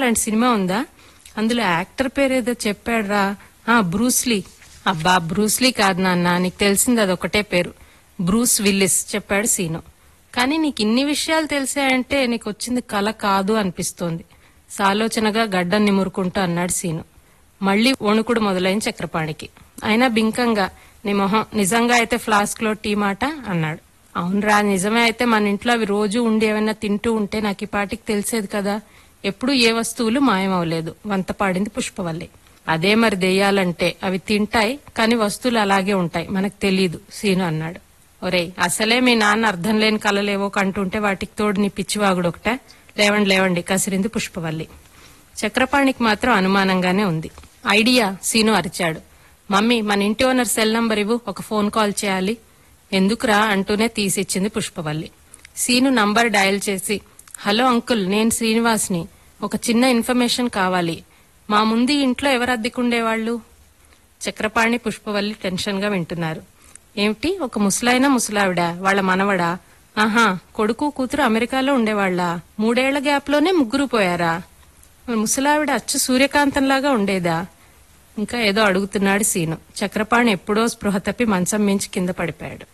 అలాంటి సినిమా ఉందా అందులో యాక్టర్ పేరు ఏదో చెప్పాడురా ఆ బ్రూస్లీ అబ్బా బ్రూస్లీ కాదు నాన్న నీకు తెలిసింది అది ఒకటే పేరు బ్రూస్ విల్లిస్ చెప్పాడు సీను కానీ నీకు ఇన్ని విషయాలు తెలిసాయంటే నీకు వచ్చింది కల కాదు అనిపిస్తోంది సాలోచనగా గడ్డం నిమురుకుంటూ అన్నాడు సీను మళ్లీ వణుకుడు మొదలైన చక్రపాణికి అయినా బింకంగా నీ మొహం నిజంగా అయితే ఫ్లాస్క్ లో టీ మాట అన్నాడు అవునరా నిజమే అయితే మన ఇంట్లో అవి రోజు ఉండి ఏమైనా తింటూ ఉంటే నాకు ఈ పాటికి తెలిసేది కదా ఎప్పుడూ ఏ వస్తువులు మాయమవలేదు వంత పాడింది పుష్పవల్లి అదే మరి దెయ్యాలంటే అవి తింటాయి కానీ వస్తువులు అలాగే ఉంటాయి మనకు తెలీదు సీను అన్నాడు ఒరేయ్ అసలే మీ నాన్న అర్థం లేని కలలేవో కంటుంటే వాటికి తోడు నీ పిచ్చివాగుడు ఒకటే లేవండి లేవండి కసిరింది పుష్పవల్లి చక్రపాణికి మాత్రం అనుమానంగానే ఉంది ఐడియా సీను అరిచాడు మమ్మీ మన ఇంటి ఓనర్ సెల్ నంబర్ ఇవ్వు ఒక ఫోన్ కాల్ చేయాలి ఎందుకురా అంటూనే తీసిచ్చింది పుష్పవల్లి సీను నంబర్ డయల్ చేసి హలో అంకుల్ నేను శ్రీనివాస్ని ఒక చిన్న ఇన్ఫర్మేషన్ కావాలి మా ముందు ఈ ఇంట్లో ఎవరు అద్దెకుండేవాళ్ళు చక్రపాణి పుష్పవల్లి టెన్షన్ గా వింటున్నారు ఏమిటి ఒక ముసలాయన ముసలావిడ వాళ్ళ మనవడా ఆహా కొడుకు కూతురు అమెరికాలో ఉండేవాళ్ళ మూడేళ్ల గ్యాప్ లోనే ముగ్గురు పోయారా మరి ముసలావిడ అచ్చు సూర్యకాంతంలాగా ఉండేదా ఇంకా ఏదో అడుగుతున్నాడు సీను చక్రపాణి ఎప్పుడో స్పృహ తప్పి మంచం మించి కింద పడిపోయాడు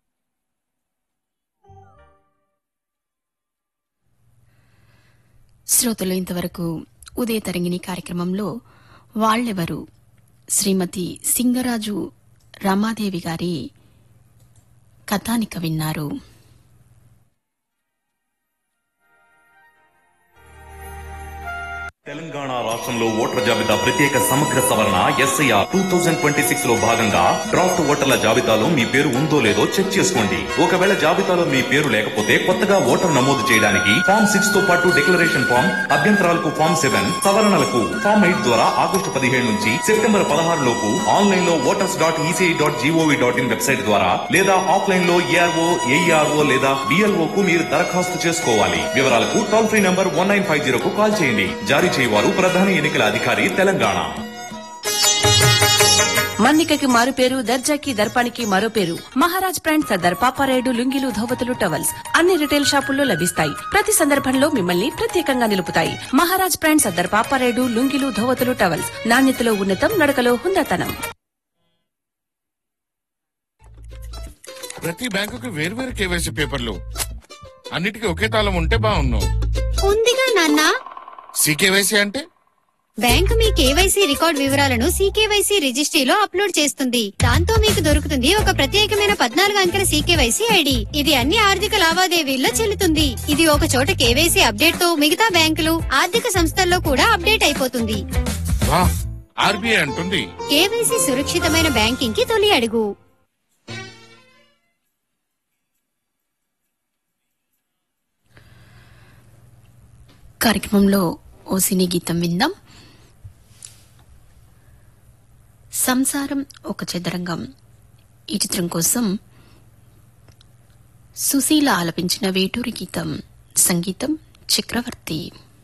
శ్రోతలు ఇంతవరకు ఉదయ తరంగిణి కార్యక్రమంలో వాళ్ళెవరు శ్రీమతి సింగరాజు రమాదేవి గారి కథానిక విన్నారు తెలంగాణ రాష్ట్రంలో ఓటర్ల జాబితా ప్రత్యేక సమగ్ర సవరణ SIR two thousand twenty six లో భాగంగా డ్రాఫ్ట్ ఓటర్ల జాబితాలో మీ పేరు ఉందో లేదో చెక్ చేసుకోండి ఒకవేళ జాబితాలో మీ పేరు లేకపోతే కొత్తగా ఓటర్ నమోదు చేయడానికి ఫామ్ సిక్స్ తో పాటు డిక్లరేషన్ ఫామ్ అభ్యంతరాలకు ఫామ్ సెవెన్ సవరణలకు ఫామ్ ఎయిట్ ద్వారా ఆగస్టు పదిహేడు నుంచి సెప్టెంబర్ పదహారు లోపు ఆన్లైన్ లో voters dot ECI dot gov dot in website ద్వారా లేదా ఆఫ్లైన్ లో ఏఆర్ఓ ఏఈఆర్ఓ లేదా బిఎల్ఓ కు మీరు దరఖాస్తు చేసుకోవాలి వివరాలకు toll free number one nine five zero కు కాల్ చేయండి జారీ చేయవారు ప్రధాన ఎన్నికల అధికారి తెలంగాణ మన్నికకి మారు పేరు దర్జాకి దర్పానికి మరో పేరు మహారాజ్ బ్రాండ్ సర్దార్ పాపారాయుడు లుంగీలు ధోవతులు టవల్స్ అన్ని రిటైల్ షాపుల్లో లభిస్తాయి ప్రతి సందర్భంలో మిమ్మల్ని ప్రత్యేకంగా నిలుపుతాయి మహారాజ్ బ్రాండ్ సర్దార్ పాపారాయుడు లుంగీలు ధోవతులు టవల్స్ నాణ్యతలో ఉన్నతం నడకలో హుందాతనం ప్రతి బ్యాంకుకి వేర్వేరు కేవైసీ పేపర్లు అన్నిటికీ ఒకే తాళం ఉంటే బాగున్ను ఉందిగా నాన్న సీకేవైసీ అంటే బ్యాంకు మీ కేవైసీ రికార్డ్ వివరాలను సీకేవైసీ రిజిస్ట్రీలో అప్లోడ్ చేస్తుంది దాంతో మీకు దొరుకుతుంది ఒక ప్రత్యేకమైన పద్నాలుగు అంకెల సీకేవైసీ ఐడి ఇది అన్ని ఆర్థిక లావాదేవీల్లో చెల్లుతుంది ఇది ఒక చోట కేవైసీ అప్డేట్ తో మిగతా బ్యాంకులు ఆర్థిక సంస్థల్లో కూడా అప్డేట్ అయిపోతుంది వా ఆర్బీఐ అంటుంది కేవైసీ సురక్షితమైన బ్యాంకింగ్ కి తొలి అడుగు కార్యక్రమంలో ఓ సినీ గీతం విందాం సంసారం ఒక చదరంగం ఈ చిత్రం కోసం సుశీల ఆలపించిన వేటూరి గీతం సంగీతం చక్రవర్తి